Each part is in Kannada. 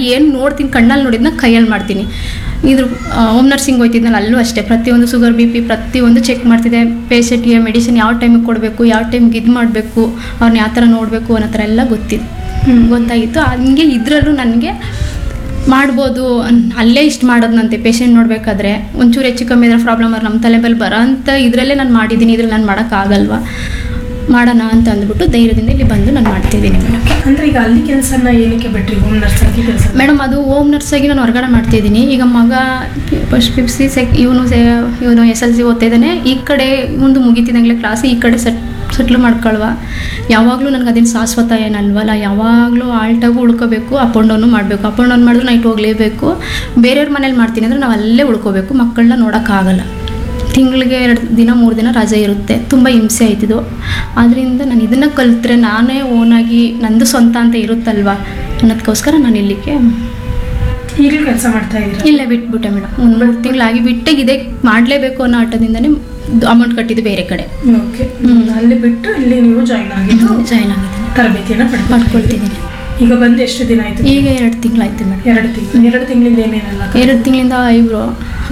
ಏನು ನೋಡ್ತೀನಿ ಕಣ್ಣಲ್ಲಿ ನೋಡಿದ್ನ ಕೈಯಲ್ಲಿ ಮಾಡ್ತೀನಿ ಇದ್ರ ಹೋಮ್ ನರ್ಸಿಂಗ್ ಹೋಯ್ತಿದ್ನಲ್ಲ ಅಲ್ಲೂ ಅಷ್ಟೇ ಪ್ರತಿಯೊಂದು ಶುಗರ್ ಬಿ ಪಿ ಪ್ರತಿಯೊಂದು ಚೆಕ್ ಮಾಡ್ತಿದ್ದೆ ಪೇಷಂಟ್ಗೆ ಮೆಡಿಸಿನ್ ಯಾವ ಟೈಮಿಗೆ ಕೊಡಬೇಕು ಯಾವ ಟೈಮ್ಗೆ ಇದು ಮಾಡಬೇಕು ಅವ್ರನ್ನ ಯಾವ ಥರ ನೋಡಬೇಕು ಅನ್ನೋ ಥರ ಎಲ್ಲ ಗೊತ್ತಿತ್ತು ಗೊತ್ತಾಗಿತ್ತು ಹಂಗೆ ಇದರಲ್ಲೂ ನನಗೆ ಮಾಡ್ಬೋದು ಅನ್- ಅಲ್ಲೇ ಇಷ್ಟು ಮಾಡೋದಂತೆ ಪೇಷಂಟ್ ನೋಡಬೇಕಾದ್ರೆ ಒಂಚೂರು ಹೆಚ್ಚು ಕಮ್ಮಿ ಇದ್ರೆ ಪ್ರಾಬ್ಲಮ್ ನಮ್ಮ ತಲೆ ಮೇಲೆ ಬರೋ ಅಂತ ಇದರಲ್ಲೇ ನಾನು ಮಾಡಿದ್ದೀನಿ ಇದ್ರಲ್ಲಿ ನಾನು ಮಾಡೋಕ್ಕಾಗಲ್ವಾ ಮಾಡೋಣ ಅಂತ ಅಂದ್ಬಿಟ್ಟು ಧೈರ್ಯದಿಂದ ಇಲ್ಲಿ ಬಂದು ನಾನು ಮಾಡ್ತಿದ್ದೀನಿ ಮೇಡಮ್ ಅಂದ್ರೆ ಈಗ ಅಲ್ಲಿ ಕೆಲಸನ ಏನಕ್ಕೆ ಬಿಟ್ರಿ ಹೋಮ್ ನರ್ಸ್ ಆಗಿ ಕೆಲಸ ಮೇಡಮ್ ಅದು ಹೋಮ್ ನರ್ಸಾಗಿ ನಾನು ಹೊರಗಡೆ ಮಾಡ್ತಿದ್ದೀನಿ ಈಗ ಮಗ ಫಸ್ಟ್ ಫಿಫ್ತ್ ಸಿ ಸೆಕ್ ಇವನು ಇವನು ಎಸ್ ಎಲ್ ಸಿ ಓದ್ತಾ ಇದ್ದಾನೆ ಈ ಕಡೆ ಒಂದು ಮುಗಿತಿದಂಗಲೇ ಕ್ಲಾಸ್ ಈ ಕಡೆ ಸೆಟ್ ಸೆಟ್ಲ್ ಮಾಡ್ಕೊಳ್ವ ಯಾವಾಗಲೂ ನನಗೆ ಅದೇನು ಶಾಶ್ವತ ಏನಲ್ವಲ್ಲ ಯಾವಾಗಲೂ ಆಲ್ಟಾಗೂ ಉಳ್ಕೋಬೇಕು ಅಪ್ ಆ್ಯಂಡ್ ಡೌನು ಮಾಡಬೇಕು ಅಪ್ ಆ್ಯಂಡ್ ಡೌನ್ ಮಾಡಿದ್ರೆ ನೈಟ್ ಹೋಗಲೇಬೇಕು ಬೇರೆಯವ್ರ ಮನೇಲಿ ಮಾಡ್ತೀನಿ ಅಂದರೆ ನಾವು ಅಲ್ಲೇ ಉಳ್ಕೋಬೇಕು ಮಕ್ಕಳನ್ನ ನೋಡೋಕ್ಕಾಗಲ್ಲ ತಿಂಗಳಿಗೆ ಎರಡು ದಿನ ಮೂರು ದಿನ ರಜೆ ಇರುತ್ತೆ ತುಂಬ ಹಿಂಸೆ ಆಯ್ತಿದ್ದು ಆದ್ದರಿಂದ ನಾನು ಇದನ್ನು ಕಲಿತ್ರೆ ನಾನೇ ಓನಾಗಿ ನಂದು ಸ್ವಂತ ಅಂತ ಇರುತ್ತಲ್ವಾ ಅನ್ನೋದಕ್ಕೋಸ್ಕರ ನಾನು ಇಲ್ಲಿಗೆ ಈಗಲೂ ಕೆಲಸ ಮಾಡ್ತಾ ಇದ್ದೀರಾ ಇಲ್ಲೇ ಬಿಟ್ಬಿಟ್ಟೆ ಮೇಡಮ್ ಒಂದು ಮೂರು ತಿಂಗಳಾಗಿ ಬಿಟ್ಟೆ ಇದೇ ಮಾಡಲೇಬೇಕು ಅನ್ನೋ ಆಟದಿಂದನೇ ಅಮೌಂಟ್ ಕಟ್ಟಿದ್ದು ಬೇರೆ ಕಡೆ ಓಕೆ ಅಲ್ಲಿ ಬಿಟ್ಟು ಇಲ್ಲಿ ನೀವು ಜಾಯಿನ್ ಆಗಿದ್ದು ಜಾಯ್ನ್ ಆಗಿದ್ದೀನಿ ತರಬೇತಿಯನ್ನ ಪಡ್ಕೊಂಡು ಮಾಡ್ಕೊಳ್ತಿದ್ದೀನಿ ಈಗ ಬಂದು ಎಷ್ಟು ದಿನ ಆಯ್ತು ಈಗ ಎರಡು ತಿಂಗಳಾಯ್ತು ಮೇಡಮ್ ಎರಡು ತಿಂಗಳು ಎರಡು ತಿಂಗಳಿಂದ ಏನೇನೆಲ್ಲ ಕಲ್ತ್ರಿ? ಎರಡು ತಿಂಗಳಿಂದ eyebrow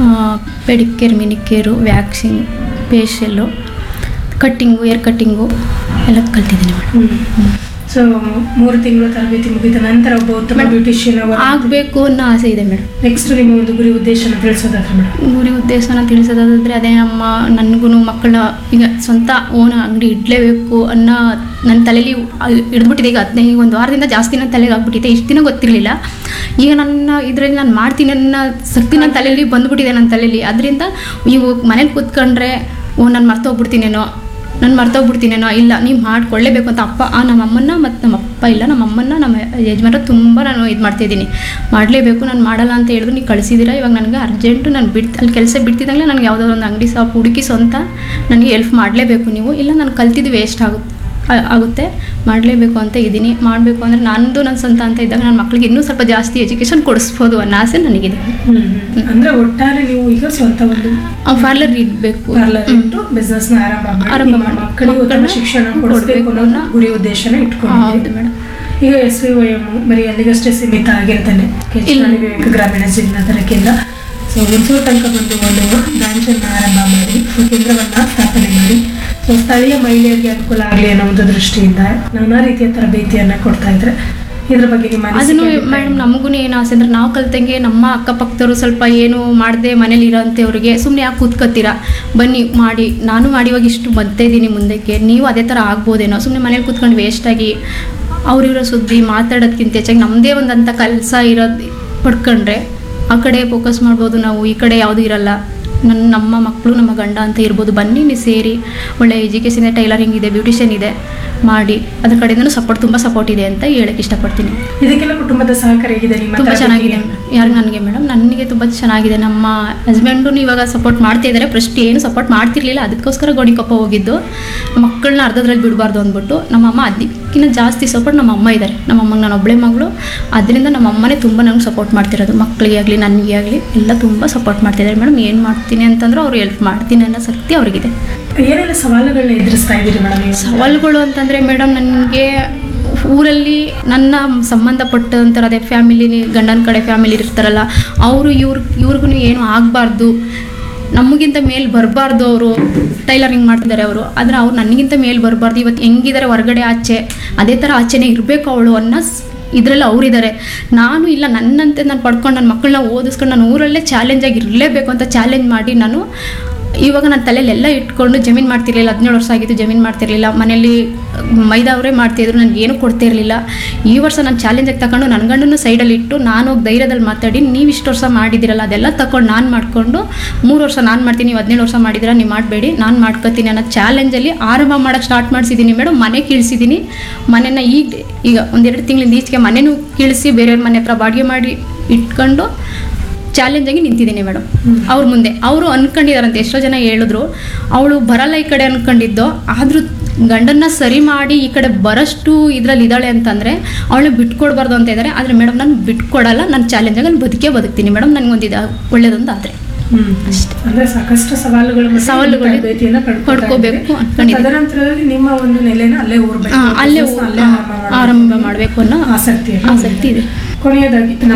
pedicure manicure waxing facial cutting hair cutting ಎಲ್ಲ ಕಲ್ತಿದ್ದೀನಿ ಮೇಡಮ್ ಹ್ಮ್ ಸೊ ಮೂರು ತಿಂಗಳು ತರಬೇತಿ ಮುಗಿದ ನಂತರ ಒಬ್ಬ ಉತ್ತಮ ಬ್ಯೂಟಿಷಿಯನ್ ಆಗಬೇಕು ಅನ್ನೋ ಆಸೆ ಇದೆ ಮೇಡಮ್ ನೆಕ್ಸ್ಟ್ ನಿಮ್ಮ ಒಂದು ಗುರಿ ಉದ್ದೇಶನ ತಿಳಿಸೋದಾದ್ರೆ ಮೇಡಮ್ ಗುರಿ ಉದ್ದೇಶನ ತಿಳಿಸೋದಾದ್ರೆ ಅದೇ ನಮ್ಮ ನನಗೂ ಮಕ್ಕಳ ಈಗ ಸ್ವಂತ ಓನ್ ಅಂಗಡಿ ಇಡಲೇಬೇಕು ಅನ್ನೋ ನನ್ನ ತಲೆಯಲ್ಲಿ ಹಿಡಿದ್ಬಿಟ್ಟಿದೆ ಈಗ ಹದಿನೈದು ಒಂದು ವಾರದಿಂದ ಜಾಸ್ತಿ ನನ್ನ ತಲೆಗೆ ಆಗ್ಬಿಟ್ಟಿದೆ ಇಷ್ಟು ದಿನ ಗೊತ್ತಿರಲಿಲ್ಲ ಈಗ ನನ್ನ ಇದರಲ್ಲಿ ನಾನು ಮಾಡ್ತೀನಿ ಅನ್ನೋ ಶಕ್ತಿ ನನ್ನ ತಲೆಯಲ್ಲಿ ಬಂದ್ಬಿಟ್ಟಿದೆ ನನ್ನ ತಲೆಯಲ್ಲಿ ಅದರಿಂದ ನೀವು ಮನೇಲಿ ಕೂತ್ಕೊಂಡ್ರೆ ಓ ನಾನು ಮರ್ತೋಗ್ಬಿಡ್ತೀನೇನೋ ನಾನು ಮರ್ತೋಗ್ಬಿಡ್ತೀನೇನೋ ಇಲ್ಲ ನೀವು ಮಾಡ್ಕೊಳ್ಳೇಬೇಕು ಅಂತ ಅಪ್ಪ ಆ ನಮ್ಮ ಅಮ್ಮನ್ನ ಮತ್ತು ನಮ್ಮ ಅಪ್ಪ ಇಲ್ಲ ನಮ್ಮ ಅಮ್ಮನ್ನ ನಮ್ಮ ಯಜಮಾನ ತುಂಬ ನಾನು ಇದು ಮಾಡ್ತಿದ್ದೀನಿ ಮಾಡಲೇಬೇಕು ನಾನು ಮಾಡಲ್ಲ ಅಂತ ಹೇಳಿದ್ರು ನೀವು ಕಳಿಸಿದ್ದೀರಾ ಇವಾಗ ನನಗೆ ಅರ್ಜೆಂಟು ನಾನು ಬಿಡ್ ಅಲ್ಲಿ ಕೆಲಸ ಬಿಡ್ತಿದ್ದಂಗೆ ನನಗೆ ಯಾವುದೋ ಒಂದು ಅಂಗಡಿ ಶಾಪ್ ಹುಡುಕಿ ಸ್ವಂತ ನನಗೆ ಹೆಲ್ಪ್ ಮಾಡಲೇಬೇಕು ನೀವು ಇಲ್ಲ ನಾನು ಕಲ್ತಿದ್ದು ವೇಸ್ಟ್ ಆಗುತ್ತೆ ಆ- ಆಗುತ್ತೆ ಮಾಡಲೇಬೇಕು ಅಂತ ಇದ್ದೀನಿ ಮಾಡಬೇಕು ಅಂದರೆ ನಂದು ನನ್ನ ಸ್ವಂತ ಅಂತ ಇದ್ದಾಗ ನನ್ನ ಮಕ್ಕಳಿಗೆ ಇನ್ನೂ ಸ್ವಲ್ಪ ಜಾಸ್ತಿ ಎಜುಕೇಷನ್ ಕೊಡಿಸ್ಬೋದು ಅನ್ನೋ ಆಸೆ ನನಗಿದೆ ಅಂದ್ರೆ ಒಟ್ಟಾರೆ ನೀವು ಈಗ ಸ್ವಂತ ಒಂದು ಪಾರ್ಲರ್ ಇಡಬೇಕು ಪಾರ್ಲರ್ ಇಟ್ಟು ಬಿಸ್ನೆಸ್ ನ ಆರಂಭ ಮಾಡಿ ಆರಂಭ ನಿಮ್ಮ ಮಾಡಿ. ಮಕ್ಕಳಿಗೆ ಉತ್ತಮ ಮಕ್ಕಳನ್ನ ಶಿಕ್ಷಣ ಕೊಡಿಸ್ಬೇಕು ಕೊಡ್ಬೇಕು ಅನ್ನೋ ಅನ್ನೋ ಗುರಿ ಉದ್ದೇಶನ ಹೌದು ಇಟ್ಕೊಂಡು ಮೇಡಮ್ ಈಗ ಎಸ್ ವಿ ವೈ ಎಮ್ ಬರೀ ಅಲ್ಲಿಗಷ್ಟೇ ಸೀಮಿತ ಆಗಿರ್ತಾನೆ ಕೆಂಚನಹಳ್ಳಿ ವಿವೇಕ ಗ್ರಾಮೀಣ ಜಿಲ್ಲಾಧರಕ್ಕಿಂತ ಸೊ ಹುಣಸೂರು ತನಕ ಬಂದು ಒಂದು ಬ್ರಾಂಚನ್ನು ಆರಂಭ ಮಾಡಿ ಕೇಂದ್ರವನ್ನ ಸ್ಥಾಪನೆ ಮಾಡಿ ಸೊ ಸ್ಥಳೀಯ ಮಹಿಳೆಯರಿಗೆ ಅನುಕೂಲ ಆಗಲಿ ಅನ್ನೋ ಒಂದು ದೃಷ್ಟಿಯಿಂದ ನಾನಾ ರೀತಿಯ ತರಬೇತಿಯನ್ನ ಕೊಡ್ತಾ ಇದ್ರೆ ಇದ್ರ ಬಗ್ಗೆ ನಿಮ್ಮ ಅದನ್ನು ಅನಿಸಿಕೆ ಮೇಡಮ್ ನಮಗೂ ಏನು ಆಸೆ ಅಂದ್ರೆ ನಾವು ಕಲ್ತಂಗೆ ನಮ್ಮ ಅಕ್ಕಪಕ್ಕದವರು ಸ್ವಲ್ಪ ಏನು ಮಾಡದೆ ಮನೇಲಿ ಇರೋಂಥವ್ರಿಗೆ ಸುಮ್ಮನೆ ಯಾಕೆ ಕೂತ್ಕೊತೀರಾ ಬನ್ನಿ ಮಾಡಿ ನಾನು ಮಾಡಿ ಇವಾಗ ಇಷ್ಟು ಬರ್ತಾ ಇದ್ದೀನಿ ಮುಂದಕ್ಕೆ ನೀವು ಅದೇ ಥರ ಆಗ್ಬೋದೇನೋ ಸುಮ್ಮನೆ ಮನೇಲಿ ಕೂತ್ಕೊಂಡು ವೇಸ್ಟಾಗಿ ಅವ್ರಿರೋ ಸುದ್ದಿ ಮಾತಾಡೋದಕ್ಕಿಂತ ಹೆಚ್ಚಾಗಿ ನಮ್ಮದೇ ಒಂದು ಅಂತ ಕೆಲಸ ಇರೋದು ಪಡ್ಕೊಂಡ್ರೆ ಆ ಕಡೆ ಫೋಕಸ್ ಮಾಡ್ಬೋದು ನಾವು ಈ ಕಡೆ ಯಾವುದೂ ಇರಲ್ಲ ನನ್ನ ನಮ್ಮ ಮಕ್ಕಳು ನಮ್ಮ ಗಂಡ ಅಂತ ಇರ್ಬೋದು ಬನ್ನಿ ನೀವು ಸೇರಿ ಒಳ್ಳೆ ಎಜುಕೇಷನ್ ಇದೆ ಟೈಲರಿಂಗ್ ಇದೆ ಬ್ಯೂಟಿಷಿಯನ್ ಇದೆ ಮಾಡಿ ಅದ್ರ ಕಡೆಯಿಂದನೂ ಸಪೋರ್ಟ್ ತುಂಬ ಸಪೋರ್ಟ್ ಇದೆ ಅಂತ ಹೇಳಕ್ಕೆ ಇಷ್ಟಪಡ್ತೀನಿ ಇದಕ್ಕೆಲ್ಲ ಕುಟುಂಬದ ಸಹಕಾರ ಹೇಗಿದೆ ನಿಮ್ಮ ತುಂಬ ತರಬೇತಿಗೆ? ಚೆನ್ನಾಗಿದೆ ಯಾರು ನನಗೆ ಮೇಡಮ್ ನನಗೆ ತುಂಬ ಚೆನ್ನಾಗಿದೆ ನಮ್ಮ ಹಸ್ಬೆಂಡು ಇವಾಗ ಸಪೋರ್ಟ್ ಮಾಡ್ತಾ ಇದ್ದಾರೆ ಫಸ್ಟ್ ಏನು ಸಪೋರ್ಟ್ ಮಾಡ್ತಿರ್ಲಿಲ್ಲ ಅದಕ್ಕೋಸ್ಕರ ಗೋಣಿಕೊಪ್ಪ ಹೋಗಿದ್ದು ಮಕ್ಕಳನ್ನ ಅರ್ಧದ್ರಲ್ಲಿ ಬಿಡಬಾರ್ದು ಅಂದ್ಬಿಟ್ಟು ನಮ್ಮಮ್ಮ ಅದಕ್ಕಿಂತ ಜಾಸ್ತಿ ಸಪೋರ್ಟ್ ನಮ್ಮ ಅಮ್ಮ ಇದ್ದಾರೆ ನಮ್ಮ ಅಮ್ಮಂಗೆ ನಾನು ಒಬ್ಬಳೆ ಮಗಳು ಅದರಿಂದ ನಮ್ಮ ಅಮ್ಮನೇ ತುಂಬ ನನಗೆ ಸಪೋರ್ಟ್ ಮಾಡ್ತಿರೋದು ಮಕ್ಕಳಿಗೆ ಆಗಲಿ ನನಗೆ ಆಗಲಿ ಎಲ್ಲ ತುಂಬ ಸಪೋರ್ಟ್ ಮಾಡ್ತಿದ್ದಾರೆ ಮೇಡಮ್ ಏನು ಮಾಡ್ತೀನಿ ಅಂತಂದ್ರೆ ಅವ್ರು ಹೆಲ್ಪ್ ಮಾಡ್ತೀನಿ ಅನ್ನೋ ಶಕ್ತಿ ಅವ್ರಿಗಿದೆ ಏನೆಲ್ಲ ಸವಾಲುಗಳನ್ನ ಎದುರಿಸ್ತಾ ಇದ್ದೀರಿ ಮೇಡಮ್ ನೀವು ಸವಾಲುಗಳು ಅಂತಂದರೆ ಮೇಡಮ್ ನನಗೆ ಊರಲ್ಲಿ ನನ್ನ ಸಂಬಂಧಪಟ್ಟಂಥರ ಅದೇ ಫ್ಯಾಮಿಲಿ ಗಂಡನ ಕಡೆ ಫ್ಯಾಮಿಲಿ ಇರ್ತಾರಲ್ಲ ಅವರು ಇವ್ರ ಇವ್ರಿಗೂ ಏನು ಆಗಬಾರ್ದು ನಮಗಿಂತ ಮೇಲೆ ಬರಬಾರ್ದು ಅವರು ಟೈಲರಿಂಗ್ ಮಾಡ್ತಿದ್ದಾರೆ ಅವರು ಆದರೆ ಅವ್ರು ನನಗಿಂತ ಮೇಲೆ ಬರಬಾರ್ದು ಇವತ್ತು ಹೆಂಗಿದ್ದಾರೆ ಹೊರಗಡೆ ಆಚೆ ಅದೇ ಥರ ಆಚೆನೇ ಇರಬೇಕು ಅವಳು ಅನ್ನೋ ಇದರಲ್ಲಿ ಅವರಿದ್ದಾರೆ ನಾನು ಇಲ್ಲ ನನ್ನಂತೆ ನಾನು ಪಡ್ಕೊಂಡು ನನ್ನ ಮಕ್ಕಳನ್ನ ಓದಿಸ್ಕೊಂಡು ನಾನು ಊರಲ್ಲೇ ಚಾಲೆಂಜಾಗಿ ಇರಲೇಬೇಕು ಅಂತ ಚಾಲೆಂಜ್ ಮಾಡಿ ನಾನು ಇವಾಗ ನನ್ನ ತಲೆಯಲ್ಲಿ ಎಲ್ಲ ಇಟ್ಕೊಂಡು ಜಮೀನು ಮಾಡ್ತಿರ್ಲಿಲ್ಲ ಹದಿನೇಳು ವರ್ಷ ಆಗಿತ್ತು ಜಮೀನು ಮಾಡ್ತಿರ್ಲಿಲ್ಲ ಮನೇಲಿ ಮೈದಾ ಅವರೇ ಮಾಡ್ತಿದ್ರು ನನಗೆ ಏನೂ ಕೊಡ್ತಾ ಇರಲಿಲ್ಲ ಈ ವರ್ಷ ನಾನು ಚಾಲೆಂಜಾಗಿ ತಗೊಂಡು ನನ್ನ ಗಂಡನ್ನು ಸೈಡಲ್ಲಿ ಇಟ್ಟು ನಾನು ಹೋಗಿ ಧೈರ್ಯದಲ್ಲಿ ಮಾತಾಡಿ ನೀವು ಇಷ್ಟು ವರ್ಷ ಮಾಡಿದಿರಲ್ಲ ಅದೆಲ್ಲ ತಗೊಂಡು ನಾನು ಮಾಡಿಕೊಂಡು ಮೂರು ವರ್ಷ ನಾನು ಮಾಡ್ತೀನಿ ನೀವು ಹದಿನೇಳು ವರ್ಷ ಮಾಡಿದಿರ ನೀವು ಮಾಡಬೇಡಿ ನಾನು ಮಾಡ್ಕೊತೀನಿ ಅನ್ನೋ ಚಾಲೆಂಜಲ್ಲಿ ಆರಂಭ ಮಾಡೋಕ್ಕೆ ಸ್ಟಾರ್ಟ್ ಮಾಡಿಸಿದ್ದೀನಿ ಮೇಡಮ್ ಮನೆ ಕೀಳಿಸಿದ್ದೀನಿ ಮನೆನ ಈಗ ಈಗ ಒಂದೆರಡು ತಿಂಗಳಿಂದ ಈಚೆಗೆ ಮನೆನೂ ಕೀಳಿಸಿ ಬೇರೆಯವ್ರ ಮನೆ ಹತ್ರ ಬಾಡಿಗೆ ಮಾಡಿ ಇಟ್ಕೊಂಡು ಚಾಲೆಂಜಾಗಿ ನಿಂತಿದ್ದೀನಿ ಮೇಡಮ್ ಅವ್ರ ಮುಂದೆ ಅವರು ಅನ್ಕೊಂಡಿದಾರಂತೆ ಎಷ್ಟೋ ಜನ ಹೇಳಿದ್ರು ಅವಳು ಬರಲ್ಲ ಈ ಕಡೆ ಅನ್ಕೊಂಡಿದ್ದು ಆದರೂ ಗಂಡನ್ನ ಸರಿ ಮಾಡಿ ಈ ಕಡೆ ಬರೋಷ್ಟು ಇದರಲ್ಲಿ ಇದ್ದಾಳೆ ಅಂತಂದರೆ ಅವಳು ಬಿಟ್ಕೊಡ್ಬಾರ್ದು ಅಂತ ಇದ್ದಾರೆ ಆದರೆ ಮೇಡಮ್ ನಾನು ಬಿಟ್ಕೊಡಲ್ಲ ನಾನು ಚಾಲೆಂಜಾಗಿ ನಾನು ಬದುಕೇ ಬದುಕ್ತೀನಿ ಮೇಡಮ್ ನನಗೊಂದು ಒಳ್ಳೇದೊಂದು ಆದರೆ ಹ್ಮ್. ಅಂದ್ರೆ ಸಾಕಷ್ಟು ಸವಾಲುಗಳು ಮತ್ತೆ ಸವಾಲುಗಳು ತರಬೇತಿಯನ್ನ ಪಡ್ಕೊಳ್ತಾ ಪಡ್ಕೋಬೇಕು ಇದ್ದೀರಿ. ಅನ್ಕೊಂಡಿದ್ದೀನಿ. ತದನಂತರದಲ್ಲಿ ನಿಮ್ಮ ಒಂದು ನೆಲೆನ ಅಲ್ಲೇ ಊರ್ಬೇಕು ಆ, ಅಲ್ಲೇ business ನ ಊ- ಅಲ್ಲೇ ಆ, ಆರಂಭ ಮಾಡ್ಬೇಕು ಆರಂಭ ಮಾಡಬೇಕು ಅನ್ನೋ ಆಸಕ್ತಿ ಆಸಕ್ತಿ ಇದೆ ಕೊನೆಯದಾಗಿ